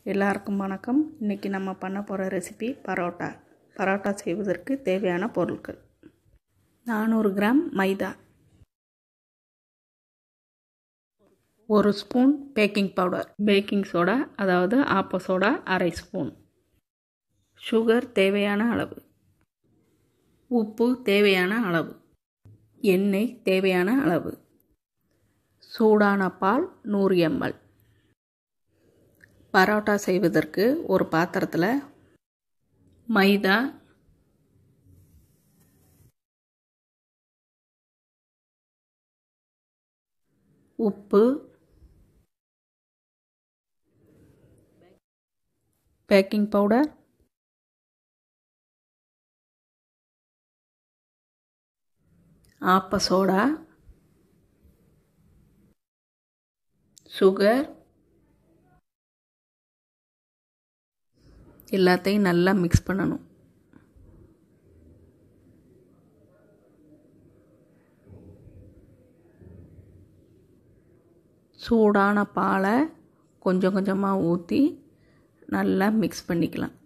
எல்லாருக்கும் வணக்கம் இன்றைக்கி நம்ம பண்ண போகிற ரெசிபி பரோட்டா பரோட்டா செய்வதற்கு தேவையான பொருட்கள் நானூறு கிராம் மைதா ஒரு spoon baking powder baking soda அதாவது ஆப்ப சோடா அரை ஸ்பூன் சுகர் தேவையான அளவு உப்பு தேவையான அளவு எண்ணெய் தேவையான அளவு சூடான பால் நூறு எம்எல் பரோட்டா செய்வதற்கு ஒரு பாத்திரத்தில் மைதா உப்பு பேக்கிங் பவுடர் ஆப்ப சோடா சுகர் எல்லாத்தையும் நல்லா மிக்ஸ் பண்ணணும் சூடான பாலை கொஞ்சம் கொஞ்சமாக ஊற்றி நல்லா மிக்ஸ் பண்ணிக்கலாம்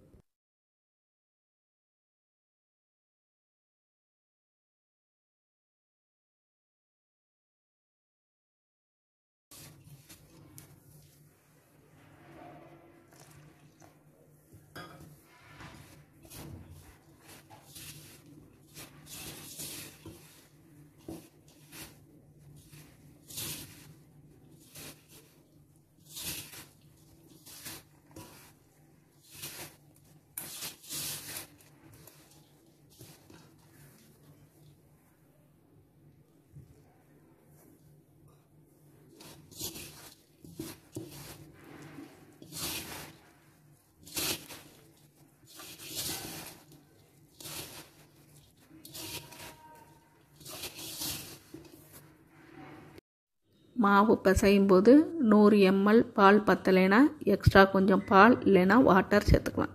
மாவு பிசையும் போது நூறு எம்எல் பால் பத்தலைனா எக்ஸ்ட்ரா கொஞ்சம் பால் இல்லைன்னா வாட்டர் சேர்த்துக்கலாம்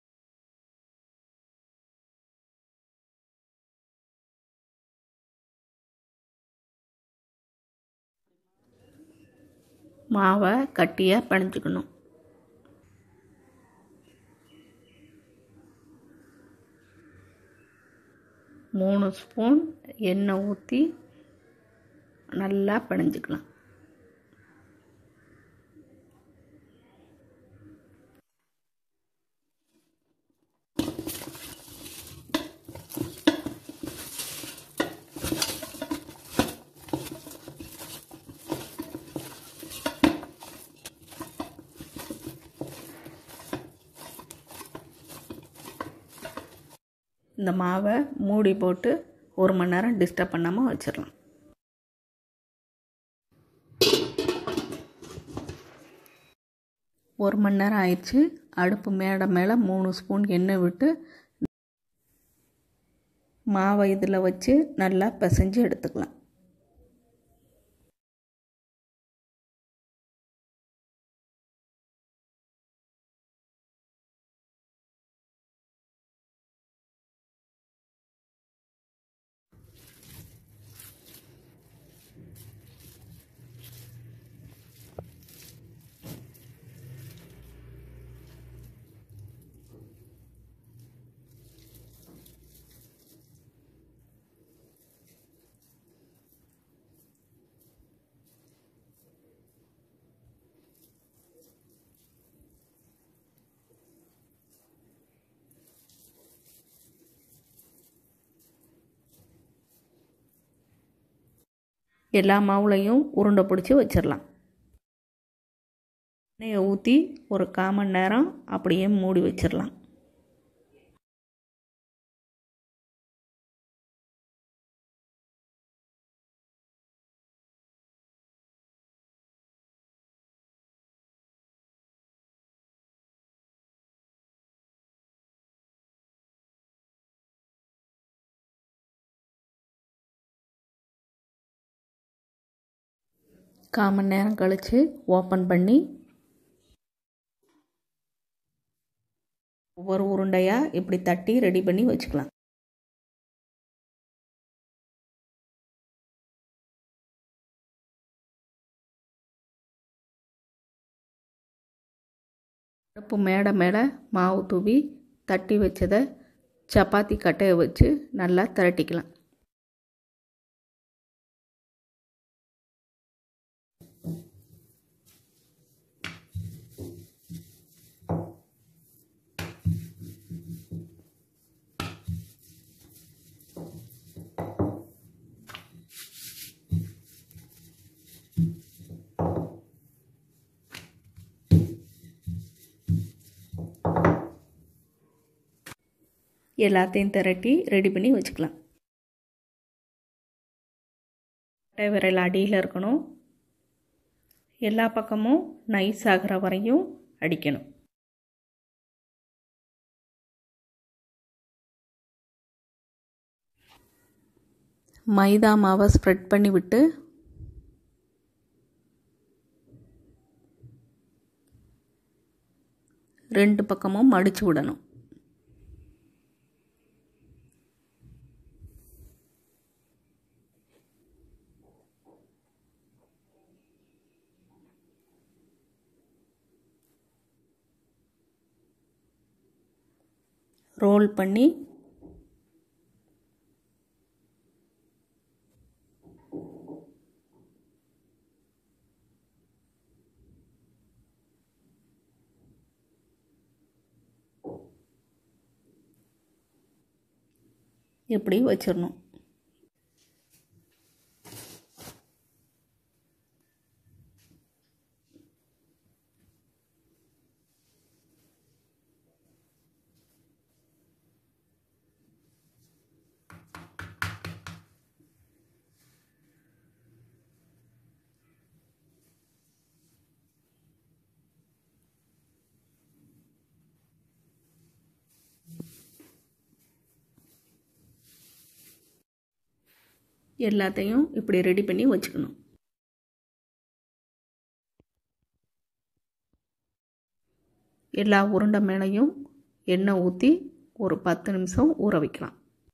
மாவை கட்டியாக பிணைஞ்சிக்கணும் மூணு ஸ்பூன் எண்ணெய் ஊற்றி நல்லா பிணைஞ்சிக்கலாம் இந்த மாவை மூடி போட்டு ஒரு மணி நேரம் டிஸ்டர்ப் பண்ணாமல் வச்சிடலாம் ஒரு மணி நேரம் ஆயிடுச்சு அடுப்பு மேடை மேலே மூணு ஸ்பூன் எண்ணெய் விட்டு மாவை இதில் வச்சு நல்லா பிசைஞ்சு எடுத்துக்கலாம் எல்லா மாவுலையும் உருண்டை பிடிச்சி வச்சிடலாம் எண்ணெயை ஊற்றி ஒரு கால் மணி நேரம் அப்படியே மூடி வச்சிடலாம் கால் மணி நேரம் கழித்து ஓப்பன் பண்ணி ஒவ்வொரு உருண்டையாக இப்படி தட்டி ரெடி பண்ணி வச்சுக்கலாம் அடுப்பு மேடை மேலே மாவு தூவி தட்டி வச்சதை சப்பாத்தி கட்டையை வச்சு நல்லா திரட்டிக்கலாம் எல்லாத்தையும் திரட்டி ரெடி பண்ணி வச்சுக்கலாம் கட்டை விரல் அடியில் இருக்கணும் எல்லா பக்கமும் நைஸ் ஆகிற வரையும் அடிக்கணும் மைதா மாவை ஸ்ப்ரெட் பண்ணி விட்டு ரெண்டு பக்கமும் மடித்து விடணும் ரோல் பண்ணி இப்படி வச்சிடணும் எல்லாத்தையும் இப்படி ரெடி பண்ணி வச்சுக்கணும் எல்லா உருண்டை மேலேயும் எண்ணெய் ஊற்றி ஒரு பத்து நிமிஷம் ஊற வைக்கலாம்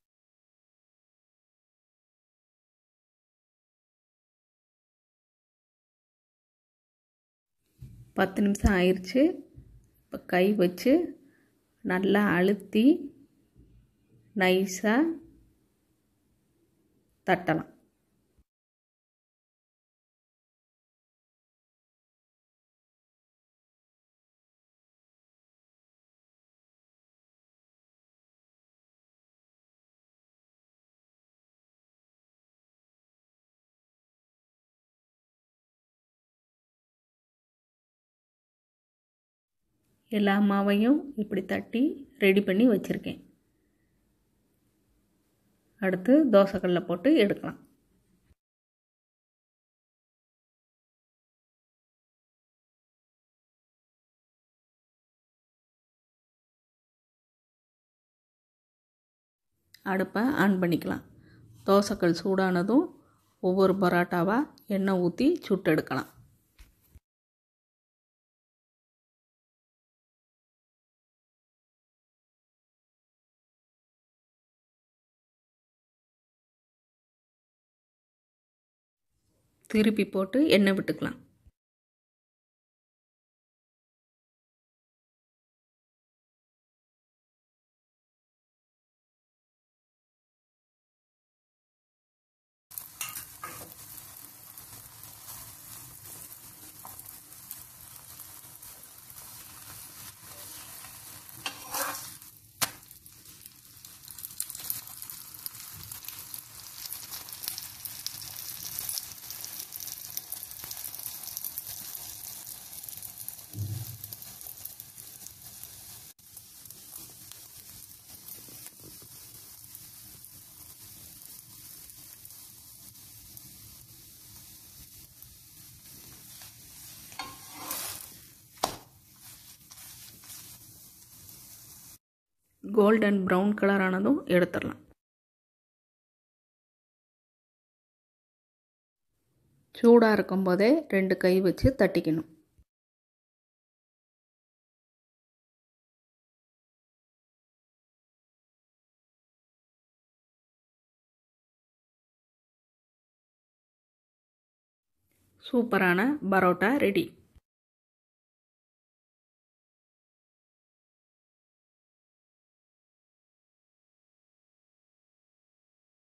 பத்து நிமிஷம் ஆயிடுச்சு இப்போ கை வச்சு நல்லா அழுத்தி நைஸாக தட்டலாம் எல்லா மாவையும் இப்படி தட்டி ரெடி பண்ணி வச்சுருக்கேன் அடுத்து தோசைக்கல்ல போட்டு எடுக்கலாம் அடுப்பை ஆன் பண்ணிக்கலாம் தோசைக்கல் சூடானதும் ஒவ்வொரு பரோட்டாவாக எண்ணெய் ஊற்றி சுட்டெடுக்கலாம் திருப்பி போட்டு எண்ணெய் விட்டுக்கலாம் கோல்டன் ப்ரௌன் கலர் ஆனதும் எடுத்துடலாம் சூடாக இருக்கும்போதே ரெண்டு கை வச்சு தட்டிக்கணும் சூப்பரான பரோட்டா ரெடி